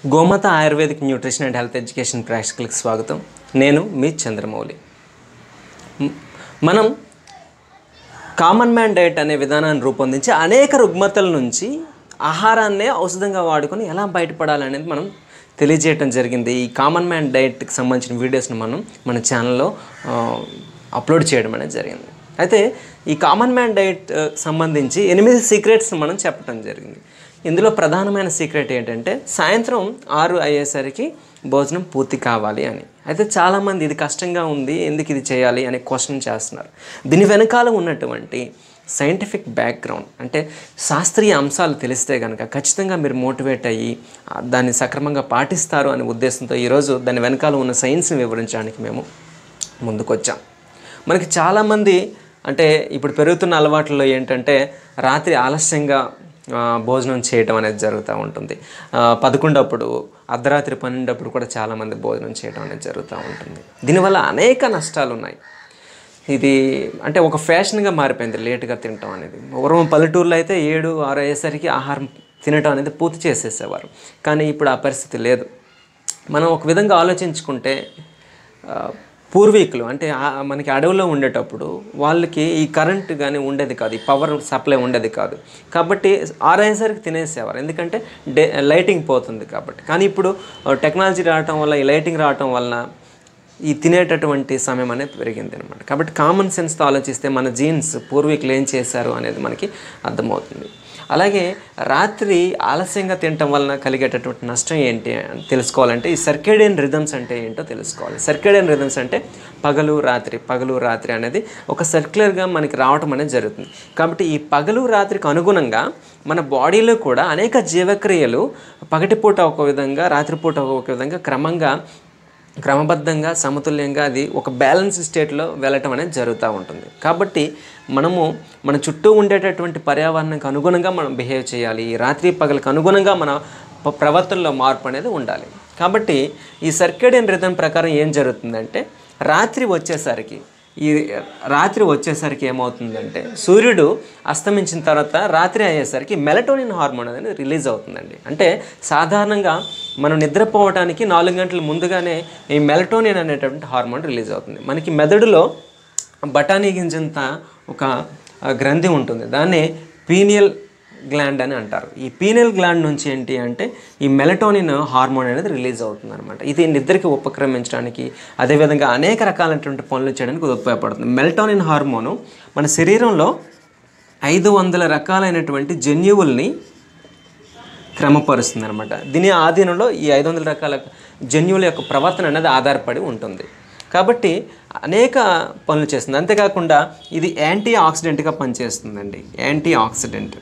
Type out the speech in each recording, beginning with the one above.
గోమాత ayurvedic nutrition and health education ప్రేక్షకులకు స్వాగతం నేను మీ చంద్రమౌళి మ్, మనం కామన్ మ్యాన్ డైట్ అనే విధానాన్ని రూపొందించి అనేక రుగ్మతల నుంచి ఆహారాన్నే ఔషధంగా వాడుకొని ఎలా బయటపడాలనేది మనం తెలియజేయటం జరిగింది ఈ కామన్ మ్యాన్ డైట్కి సంబంధించిన వీడియోస్ని మనం మన ఛానల్లో ఆ, అప్లోడ్ చేయడం అనేది జరిగింది అయితే ఈ కామన్ మ్యాన్ డైట్ ఆ, సంబంధించి ఎనిమిది సీక్రెట్స్ మనం చెప్పడం జరిగింది ఇందులో ప్రధానమైన సీక్రెట్ ఏంటంటే సాయంత్రం ఆరు అయ్యేసరికి భోజనం పూర్తి కావాలి అని అయితే చాలామంది ఇది కష్టంగా ఉంది ఎందుకు ఇది చేయాలి అనే క్వశ్చన్ చేస్తున్నారు దీని వెనకాల ఉన్నటువంటి సైంటిఫిక్ బ్యాక్గ్రౌండ్ అంటే శాస్త్రీయ అంశాలు తెలిస్తే కనుక ఖచ్చితంగా మీరు మోటివేట్ అయ్యి ఆ, దాన్ని సక్రమంగా పాటిస్తారు అనే ఉద్దేశంతో ఈరోజు దాని వెనకాల ఉన్న సైన్స్ని వివరించడానికి మేము ముందుకొచ్చాం మనకి చాలామంది అంటే ఇప్పుడు పెరుగుతున్న అలవాట్లలో ఏంటంటే రాత్రి ఆలస్యంగా ఆ, భోజనం చేయటం అనేది జరుగుతూ ఉంటుంది ఆ, పదకొండప్పుడు అర్ధరాత్రి పన్నెండప్పుడు కూడా చాలామంది భోజనం చేయడం అనేది జరుగుతూ ఉంటుంది దీనివల్ల అనేక నష్టాలు ఉన్నాయి ఇది అంటే ఒక ఫ్యాషన్గా మారిపోయింది లేట్గా తినటం అనేది పూర్వం పల్లెటూరులో అయితే ఏడు ఆరు అయ్యేసరికి ఆహారం తినటం అనేది పూర్తి చేసేసేవారు కానీ ఇప్పుడు ఆ పరిస్థితి లేదు మనం ఒక విధంగా ఆలోచించుకుంటే ఆ, పూర్వీకులు అంటే ఆ- మనకి అడవిలో ఉండేటప్పుడు వాళ్ళకి ఈ కరెంట్ కానీ ఉండేది కాదు ఈ పవర్ సప్లై ఉండేది కాదు కాబట్టి ఆరయ్యేసరికి తినేసేవారు ఎందుకంటే డే లైటింగ్ పోతుంది కాబట్టి కానీ ఇప్పుడు టెక్నాలజీ రావటం వల్ల ఈ లైటింగ్ రావటం వలన ఈ తినేటటువంటి సమయం అనేది పెరిగింది అనమాట కాబట్టి కామన్ సెన్స్తో ఆలోచిస్తే మన జీన్స్ పూర్వీకులు ఏం చేశారు అనేది మనకి అర్థమవుతుంది అలాగే రాత్రి ఆలస్యంగా తినటం వలన కలిగేటటువంటి నష్టం ఏంటి అని తెలుసుకోవాలంటే ఈ సర్కేడియన్ రిథమ్స్ అంటే ఏంటో తెలుసుకోవాలి సర్కేడియన్ రిథమ్స్ అంటే పగలు రాత్రి పగలు రాత్రి అనేది ఒక సర్క్యులర్గా మనకి రావటం అనేది జరుగుతుంది కాబట్టి ఈ పగలు రాత్రికి అనుగుణంగా మన బాడీలో కూడా అనేక జీవక్రియలు పగటిపూట ఒక విధంగా రాత్రిపూట ఒక విధంగా క్రమంగా క్రమబద్ధంగా సమతుల్యంగా అది ఒక బ్యాలెన్స్ స్టేట్లో వెళ్ళటం అనేది జరుగుతూ ఉంటుంది కాబట్టి మనము మన చుట్టూ ఉండేటటువంటి పర్యావరణానికి అనుగుణంగా మనం బిహేవ్ చేయాలి ఈ రాత్రి పగలకు అనుగుణంగా మన ప- ప్రవర్తనలో మార్పు అనేది ఉండాలి కాబట్టి ఈ సర్కేడియన్ రిథం ప్రకారం ఏం జరుగుతుందంటే రాత్రి వచ్చేసరికి ఈ రాత్రి వచ్చేసరికి ఏమవుతుందంటే సూర్యుడు అస్తమించిన తర్వాత రాత్రి అయ్యేసరికి మెలటోనిన్ హార్మోన్ అనేది రిలీజ్ అవుతుందండి అంటే సాధారణంగా మనం నిద్రపోవడానికి నాలుగు గంటల ముందుగానే ఈ మెలటోనిన్ అనేటువంటి హార్మోన్ రిలీజ్ అవుతుంది మనకి మెదడులో బఠానీ గింజంత ఒక ఆ, గ్రంథి ఉంటుంది దాన్ని పీనియల్ గ్లాండ్ అని అంటారు ఈ పీనియల్ గ్లాండ్ నుంచి ఏంటి అంటే ఈ మెలటోనిన్ హార్మోన్ అనేది రిలీజ్ అవుతుంది అనమాట ఇది నిద్రకి ఉపక్రమించడానికి అదేవిధంగా అనేక రకాలైనటువంటి పనులు చేయడానికి ఇది ఉపయోగపడుతుంది మెలటోనిన్ హార్మోను మన శరీరంలో ఐదు వందల రకాలైనటువంటి జన్యువుల్ని క్రమపరుస్తుంది అనమాట దీని ఆధీనంలో ఈ ఐదు వందల రకాల జన్యువుల యొక్క ప్రవర్తన అనేది ఆధారపడి ఉంటుంది కాబట్టి అనేక పనులు చేస్తుంది అంతేకాకుండా ఇది యాంటీ ఆక్సిడెంట్గా పనిచేస్తుందండి యాంటీ ఆక్సిడెంట్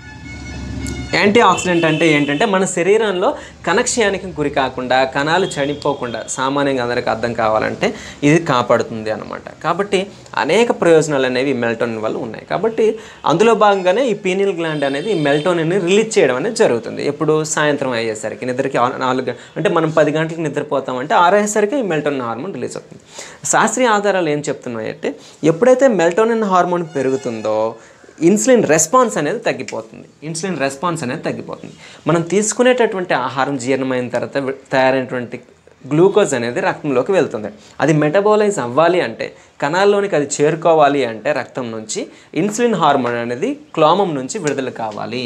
యాంటీ ఆక్సిడెంట్ అంటే ఏంటంటే మన శరీరంలో కనక్షయానికి గురి కాకుండా కణాలు చనిపోకుండా సామాన్యంగా అందరికి అర్థం కావాలంటే ఇది కాపాడుతుంది అనమాట కాబట్టి అనేక ప్రయోజనాలు అనేవి ఈ మెల్టోనిన్ వల్ల ఉన్నాయి కాబట్టి అందులో భాగంగానే ఈ పీనియల్ గ్లాండ్ అనేది ఈ మెల్టోనిన్ని రిలీజ్ చేయడం అనేది జరుగుతుంది ఎప్పుడు సాయంత్రం అయ్యేసరికి నిద్రకి ఆ- నాలుగు గం- అంటే మనం పది గంటలకు నిద్రపోతామంటే ఆరు అయ్యేసరికి ఈ మెల్టోనిన్ హార్మోన్ రిలీజ్ అవుతుంది శాస్త్రీయ ఆధారాలు ఏం చెప్తున్నాయంటే ఎప్పుడైతే మెల్టోనిన్ హార్మోన్ పెరుగుతుందో ఇన్సులిన్ రెస్పాన్స్ అనేది తగ్గిపోతుంది ఇన్సులిన్ రెస్పాన్స్ అనేది తగ్గిపోతుంది మనం తీసుకునేటటువంటి ఆహారం జీర్ణమైన తర్వాత వి- తయారైనటువంటి గ్లూకోజ్ అనేది రక్తంలోకి వెళ్తుంది అది మెటబాలైజ్ అవ్వాలి అంటే కణాల్లోనికి అది చేరుకోవాలి అంటే రక్తం నుంచి ఇన్సులిన్ హార్మోన్ అనేది క్లోమం నుంచి విడుదల కావాలి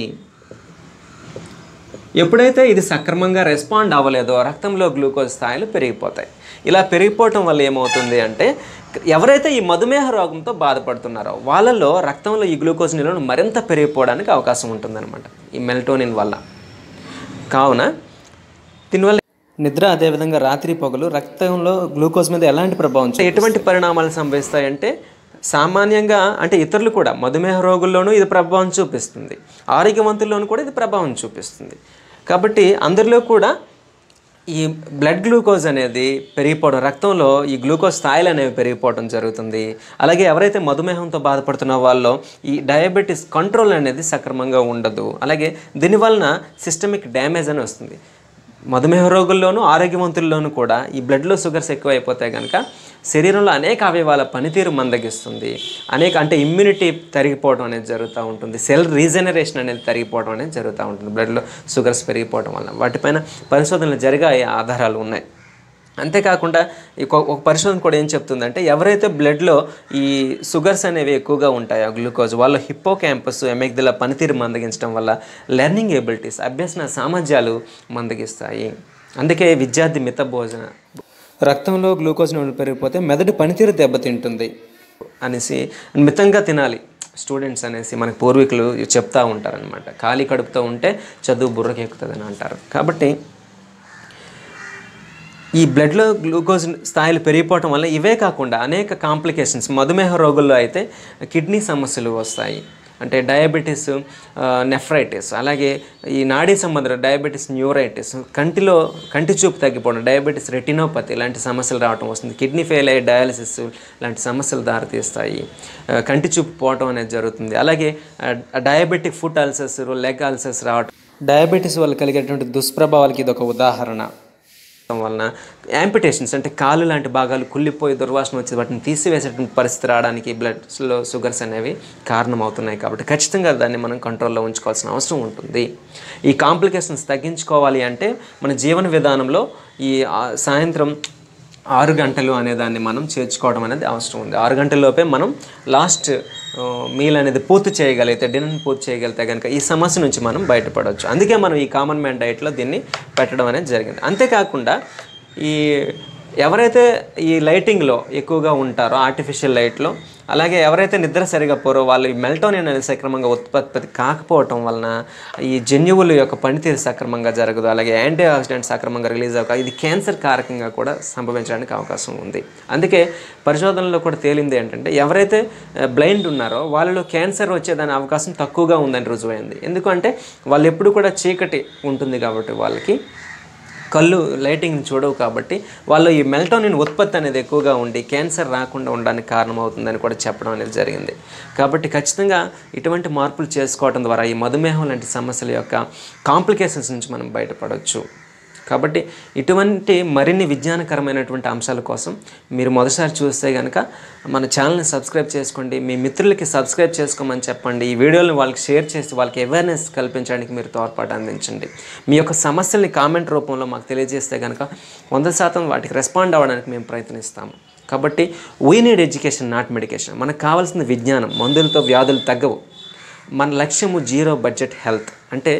ఎప్పుడైతే ఇది సక్రమంగా రెస్పాండ్ అవ్వలేదో రక్తంలో గ్లూకోజ్ స్థాయిలు పెరిగిపోతాయి ఇలా పెరిగిపోవటం వల్ల ఏమవుతుంది అంటే ఎవరైతే ఈ మధుమేహ రోగంతో బాధపడుతున్నారో వాళ్ళలో రక్తంలో ఈ గ్లూకోజ్ నిల్వను మరింత పెరిగిపోవడానికి అవకాశం ఉంటుందన్నమాట ఈ మెల్టోనిన్ వల్ల కావున దీనివల్ల నిద్ర అదేవిధంగా రాత్రి పొగలు రక్తంలో గ్లూకోజ్ మీద ఎలాంటి ప్రభావం చూపిస్తాయి? ఎటువంటి పరిణామాలు సంభవిస్తాయంటే సామాన్యంగా అంటే ఇతరులు కూడా మధుమేహ రోగుల్లోనూ ఇది ప్రభావం చూపిస్తుంది ఆరోగ్యవంతుల్లోనూ కూడా ఇది ప్రభావం చూపిస్తుంది కాబట్టి అందరిలో కూడా ఈ బ్లడ్ గ్లూకోజ్ అనేది పెరిగిపోవడం రక్తంలో ఈ గ్లూకోజ్ స్థాయిలు అనేవి పెరిగిపోవడం జరుగుతుంది అలాగే ఎవరైతే మధుమేహంతో బాధపడుతున్న వాళ్ళలో ఈ డయాబెటీస్ కంట్రోల్ అనేది సక్రమంగా ఉండదు అలాగే దీనివలన సిస్టమిక్ డ్యామేజ్ అని వస్తుంది మధుమేహ రోగుల్లోనూ ఆరోగ్యవంతుల్లోనూ కూడా ఈ బ్లడ్లో షుగర్స్ ఎక్కువైపోతే కనుక శరీరంలో అనేక అవయవాల పనితీరు మందగిస్తుంది అనేక అంటే ఇమ్యూనిటీ తరిగిపోవడం అనేది జరుగుతూ ఉంటుంది సెల్ రీజనరేషన్ అనేది తరిగిపోవడం అనేది జరుగుతూ ఉంటుంది బ్లడ్లో షుగర్స్ పెరిగిపోవడం వల్ల వాటిపైన పరిశోధనలు జరిగాయి ఆధారాలు ఉన్నాయి అంతేకాకుండా ఇంకో ఒక పరిశోధన కూడా ఏం చెప్తుందంటే ఎవరైతే బ్లడ్లో ఈ షుగర్స్ అనేవి ఎక్కువగా ఉంటాయో గ్లూకోజ్ వాళ్ళ హిప్పో క్యాంపస్ ఎమెగ్దిల పనితీరు మందగించడం వల్ల లెర్నింగ్ ఎబిలిటీస్ అభ్యసన సామర్థ్యాలు మందగిస్తాయి అందుకే విద్యార్థి మిత భోజన రక్తంలో గ్లూకోజ్ లెవెల్ పెరిగిపోతే మెదడు పనితీరు దెబ్బతింటుంది అనేసి మితంగా తినాలి స్టూడెంట్స్ అనేసి మనకు పూర్వీకులు చెప్తా ఉంటారనమాట ఖాళీ కడుపుతో ఉంటే చదువు బుర్రకి ఎక్కుతుందని అంటారు కాబట్టి ఈ బ్లడ్లో గ్లూకోజ్ స్థాయిలు పెరిగిపోవటం వల్ల ఇవే కాకుండా అనేక కాంప్లికేషన్స్ మధుమేహ రోగుల్లో అయితే కిడ్నీ సమస్యలు వస్తాయి అంటే డయాబెటీస్ నెఫ్రైటిస్ అలాగే ఈ నాడీ సంబంధ డయాబెటీస్ న్యూరైటిస్ కంటిలో కంటి చూపు తగ్గిపోవడం డయాబెటీస్ రెటినోపతి ఇలాంటి సమస్యలు రావడం వస్తుంది కిడ్నీ ఫెయిల్ అయ్యే డయాలసిస్ లాంటి సమస్యలు దారితీస్తాయి ఆ, కంటి చూపు పోవటం అనేది జరుగుతుంది అలాగే diabetic foot ulcers leg ulcers రావటం డయాబెటీస్ వల్ల కలిగేటువంటి దుష్ప్రభావాలకి ఇది ఒక ఉదాహరణ ఉండటం వలన యాంపిటేషన్స్ అంటే కాలు లాంటి భాగాలు కుళ్ళిపోయి దుర్వాసన వచ్చి వాటిని తీసివేసేటువంటి పరిస్థితి రావడానికి బ్లడ్లో షుగర్స్ అనేవి కారణమవుతున్నాయి కాబట్టి ఖచ్చితంగా దాన్ని మనం కంట్రోల్లో ఉంచుకోవాల్సిన అవసరం ఉంటుంది ఈ కాంప్లికేషన్స్ తగ్గించుకోవాలి అంటే మన జీవన విధానంలో ఈ ఆ, సాయంత్రం ఆరు గంటలు అనే దాన్ని మనం చేర్చుకోవడం అనేది అవసరం ఉంది ఆరు గంటల లోపే మనం లాస్ట్ మీల్ అనేది పూర్తి చేయగలిగితే డిన్నర్ పూర్తి చేయగలిగితే కనుక ఈ సమస్య నుంచి మనం బయటపడవచ్చు అందుకే మనం ఈ కామన్ మ్యాన్ డైట్లో దీన్ని పెట్టడం అనేది జరిగింది అంతేకాకుండా ఈ ఎవరైతే ఈ లైటింగ్లో ఎక్కువగా ఉంటారో ఆర్టిఫిషియల్ లైట్లో అలాగే ఎవరైతే నిద్ర సరిగా పోరో వాళ్ళు ఈ మెల్టోనిన్ అనేది సక్రమంగా ఉత్పత్తి కాకపోవటం వలన ఈ జన్యువుల యొక్క పనితీరు సక్రమంగా జరగదు అలాగే యాంటీ ఆక్సిడెంట్ సక్రమంగా రిలీజ్ అవ్వక ఇది క్యాన్సర్ కారకంగా కూడా సంభవించడానికి అవకాశం ఉంది అందుకే పరిశోధనలో కూడా తేలింది ఏంటంటే ఎవరైతే బ్లైండ్ ఉన్నారో వాళ్ళలో క్యాన్సర్ వచ్చేదాని అవకాశం తక్కువగా ఉందని రుజువైంది ఎందుకంటే వాళ్ళు ఎప్పుడు కూడా చీకటి ఉంటుంది కాబట్టి వాళ్ళకి కళ్ళు లైటింగ్ చూడవు కాబట్టి వాళ్ళు ఈ మెల్టోనిన్ ఉత్పత్తి అనేది ఎక్కువగా ఉండి క్యాన్సర్ రాకుండా ఉండడానికి కారణమవుతుందని కూడా చెప్పడం అనేది జరిగింది కాబట్టి ఖచ్చితంగా ఇటువంటి మార్పులు చేసుకోవడం ద్వారా ఈ మధుమేహం లాంటి సమస్యల యొక్క కాంప్లికేషన్స్ నుంచి మనం బయటపడవచ్చు కాబట్టి ఇటువంటి మరిన్ని విజ్ఞానకరమైనటువంటి అంశాల కోసం మీరు మొదటిసారి చూస్తే కనుక మన ఛానల్ని సబ్స్క్రైబ్ చేసుకోండి మీ మిత్రులకి సబ్స్క్రైబ్ చేసుకోమని చెప్పండి ఈ వీడియోని వాళ్ళకి షేర్ చేసి వాళ్ళకి అవేర్నెస్ కల్పించడానికి మీరు తోడ్పాటు అందించండి మీ యొక్క సమస్యల్ని కామెంట్ రూపంలో మాకు తెలియజేస్తే కనుక వంద శాతం వాటికి రెస్పాండ్ అవ్వడానికి మేము ప్రయత్నిస్తాము కాబట్టి we need education not medication మనకు కావాల్సిన విజ్ఞానం మందులతో వ్యాధులు తగ్గవు మన లక్ష్యము జీరో బడ్జెట్ హెల్త్ అంటే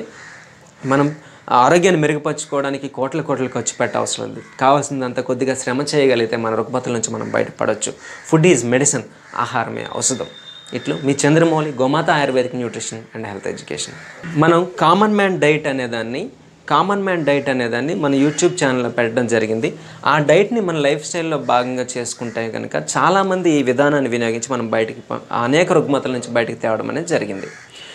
మనం ఆరోగ్యాన్ని మెరుగుపరచుకోవడానికి కోట్ల కోట్లు ఖర్చు పెట్టవసరం లేదు కావాల్సిందంత కొద్దిగా శ్రమ చేయగలిగితే మన రుగ్మతల నుంచి మనం బయటపడవచ్చు ఫుడ్ ఈజ్ మెడిసిన్ ఆహారమే ఔషధం ఇట్లు మీ Chandramouli Gomatha ayurvedic nutrition and health education మనం కామన్ మ్యాన్ డైట్ అనేదాన్ని కామన్ మ్యాన్ డైట్ అనేదాన్ని మన యూట్యూబ్ ఛానల్లో పెట్టడం జరిగింది ఆ డైట్ని మన లైఫ్ స్టైల్లో భాగంగా చేసుకుంటే కనుక చాలామంది ఈ విధానాన్ని వినియోగించి మనం బయటికి ప- అనేక రుగ్మతల నుంచి బయటికి తేవడం అనేది జరిగింది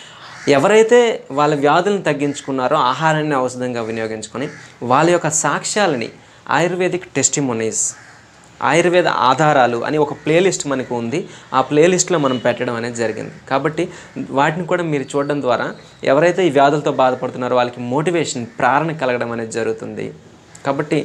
ఎవరైతే వాళ్ళ వ్యాధులను తగ్గించుకున్నారో ఆహారాన్ని ఔషధంగా వినియోగించుకొని వాళ్ళ యొక్క సాక్ష్యాలని ఆయుర్వేదిక్ టెస్టిమోనీస్ ఆయుర్వేద ఆధారాలు అని ఒక ప్లేలిస్ట్ మనకు ఉంది ఆ ప్లేలిస్ట్లో మనం పెట్టడం అనేది జరిగింది కాబట్టి వాటిని కూడా మీరు చూడడం ద్వారా ఎవరైతే ఈ వ్యాధులతో బాధపడుతున్నారో వాళ్ళకి మోటివేషన్ ప్రేరణ కలగడం అనేది జరుగుతుంది కాబట్టి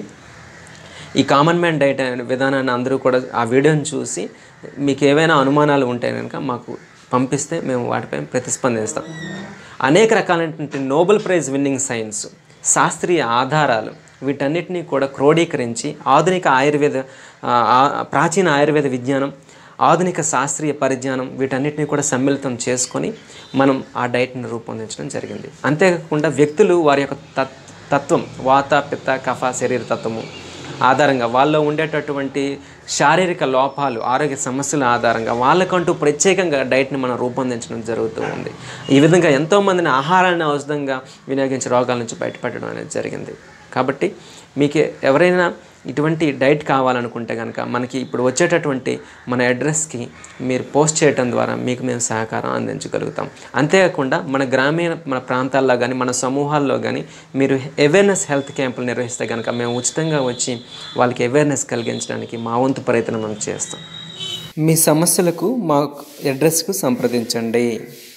ఈ కామన్ మ్యాన్ డైట్ అనే విధానాన్ని అందరూ కూడా ఆ వీడియోని చూసి మీకు ఏవైనా అనుమానాలు ఉంటే కనుక మాకు పంపిస్తే మేము వాటిపై ప్రతిస్పందిస్తాం అనేక రకాలైనటువంటి నోబెల్ ప్రైజ్ విన్నింగ్ సైన్స్ శాస్త్రీయ ఆధారాలు వీటన్నిటినీ కూడా క్రోడీకరించి ఆధునిక ఆయుర్వేద ఆ, ఆ, ప్రాచీన ఆయుర్వేద విజ్ఞానం ఆధునిక శాస్త్రీయ పరిజ్ఞానం వీటన్నిటిని కూడా సమ్మిళితం చేసుకొని మనం ఆ డైట్ని రూపొందించడం జరిగింది అంతేకాకుండా వ్యక్తులు వారి యొక్క తత్ తత్వం వాత పిత్త కఫ శరీర తత్వము ఆధారంగా వాళ్ళలో ఉండేటటువంటి శారీరక లోపాలు ఆరోగ్య సమస్యల ఆధారంగా వాళ్ళకంటూ ప్రత్యేకంగా డైట్ని మనం రూపొందించడం జరుగుతూ ఉంది ఈ విధంగా ఎంతోమందిని ఆహారాన్ని ఔషధంగా వినియోగించే రోగాల నుంచి బయటపడడం అనేది జరిగింది కాబట్టి మీకు ఎవరైనా ఇటువంటి డైట్ కావాలనుకుంటే కనుక మనకి ఇప్పుడు వచ్చేటటువంటి మన అడ్రస్కి మీరు పోస్ట్ చేయడం ద్వారా మీకు మేము సహకారం అందించగలుగుతాం అంతేకాకుండా మన గ్రామీణ మన ప్రాంతాల్లో కానీ మన సమూహాల్లో కానీ మీరు అవేర్నెస్ హెల్త్ క్యాంపులు నిర్వహిస్తే కనుక మేము ఉచితంగా వచ్చి వాళ్ళకి అవేర్నెస్ కలిగించడానికి మా వంతు ప్రయత్నం మనం చేస్తాం మీ సమస్యలకు మా అడ్రస్కు సంప్రదించండి